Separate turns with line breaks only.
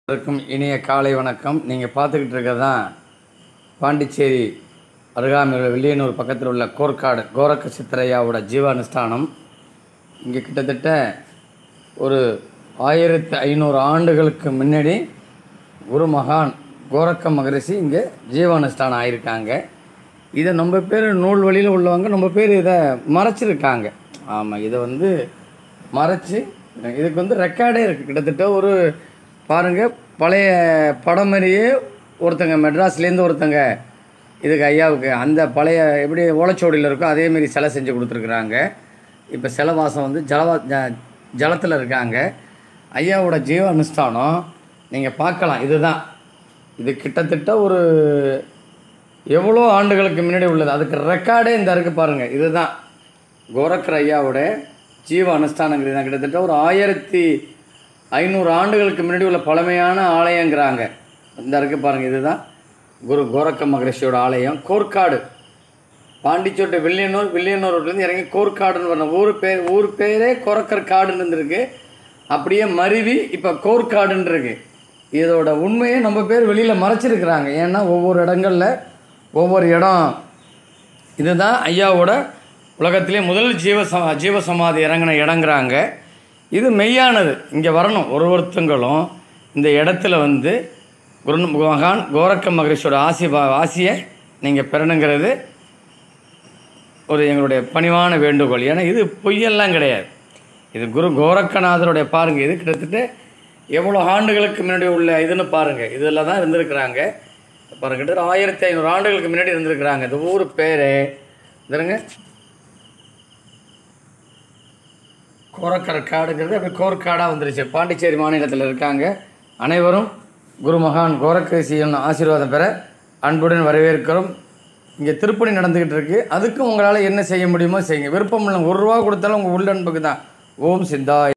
அனைவருக்கும் இனிய காலை வணக்கம் நீங்கள் பார்த்துக்கிட்டு இருக்கிறது தான் பாண்டிச்சேரி அருகாமையில் உள்ள வில்லியனூர் பக்கத்தில் உள்ள கோர்க்காடு கோரக்க சித்தரையாவோட ஜீவானுஷ்டானம் இங்கே கிட்டத்தட்ட ஒரு ஆயிரத்தி ஐநூறு ஆண்டுகளுக்கு முன்னாடி குரு மகான் கோரக்க மகரிஷி இங்கே ஜீவானுஷ்டானம் ஆயிருக்காங்க இதை நம்ம பேர் நூல் வழியில் உள்ளவங்க நம்ம பேர் இதை மறைச்சிருக்காங்க ஆமாம் இதை வந்து மறைச்சு இதுக்கு வந்து ரெக்கார்டே இருக்குது கிட்டத்தட்ட ஒரு பாருங்கள் பழைய படம் மாதிரியே ஒருத்தங்க மெட்ராஸ்லேருந்து ஒருத்தங்க இதுக்கு ஐயாவுக்கு அந்த பழைய எப்படி ஓலைச்சுவடியில் இருக்கோ அதேமாரி சிலை செஞ்சு கொடுத்துருக்குறாங்க இப்போ சிலவாசம் வந்து ஜலவா ஜ- ஜலத்தில் இருக்காங்க ஐயாவோட ஜீவ அனுஷ்டானம் நீங்கள் பார்க்கலாம் இதுதான் இது கிட்டத்தட்ட ஒரு எவ்வளோ ஆண்டுகளுக்கு முன்னாடி உள்ளது அதுக்கு ரெக்கார்டே இந்த இருக்கு பாருங்க இதுதான் கோரக்கர் ஐயாவோட ஜீவ அனுஷ்டானங்கள் தான் கிட்டத்தட்ட ஒரு ஆயிரத்தி ஐநூறு ஆண்டுகளுக்கு முன்னாடி உள்ள பழமையான ஆலயங்கிறாங்க இந்த இருக்கு பாருங்க இதுதான் குரு கோரக்க மகரிஷியோட ஆலயம் கோர்க்காடு பாண்டிச்சோட்டை வில்லியனூர் வில்லியனூர்லேருந்து இறங்கி கோர்க்காடுன்னு வரணும் ஊர் பேர் ஊர் பேரே கோரக்கர் காடுன்னு இருந்திருக்கு அப்படியே மருவி இப்போ கோர்க்காடுன்னு இருக்கு இதோட உண்மையை நம்ம பேர் வெளியில் மறைச்சிருக்கிறாங்க ஏன்னா ஒவ்வொரு இடங்கள்ல ஒவ்வொரு இடம் இதுதான் ஐயாவோட உலகத்திலே முதல் ஜீவ ச- ஜீவ சமாதி இறங்கின இடங்கிறாங்க இது மெய்யானது இங்கே வரணும் ஒரு ஒருத்தங்களும் இந்த இடத்துல வந்து குரு மகான் கோரக்க மகரிஷியோட ஆசி பா- ஆசியை நீங்கள் பெறணுங்கிறது ஒரு எங்களுடைய பணிவான வேண்டுகோள் ஏன்னா இது பொய்யெல்லாம் கிடையாது இது குரு கோரக்கநாதருடைய பாருங்கள் இது கிட்டத்தட்ட எவ்வளோ ஆண்டுகளுக்கு முன்னாடி உள்ள இதுன்னு பாருங்கள் இதில் தான் இருந்திருக்கிறாங்க பாருங்க கிட்டத்தட்ட ஆயிரத்தி ஐநூறு ஆண்டுகளுக்கு முன்னாடி இருந்திருக்கிறாங்க இந்த ஊர் பேரே இதுங்க கோரக்கர் காடுங்கிறது அப்படியே கோர்க்காடாக வந்துருச்சு பாண்டிச்சேரி மாநிலத்தில் இருக்காங்க அனைவரும் குரு மகான் கோரக்கரிசியின் ஆசீர்வாதம் பெற அன்புடன் வரவேற்கிறோம் இங்கே திருப்பணி நடந்துக்கிட்டு இருக்கு அதுக்கும் உங்களால் என்ன செய்ய முடியுமோ செய்யுங்க விருப்பம் இல்லை ஒரு ரூபா கொடுத்தாலும் உங்கள் உள்ளன்புக்கு தான் ஓம் சித்தாய்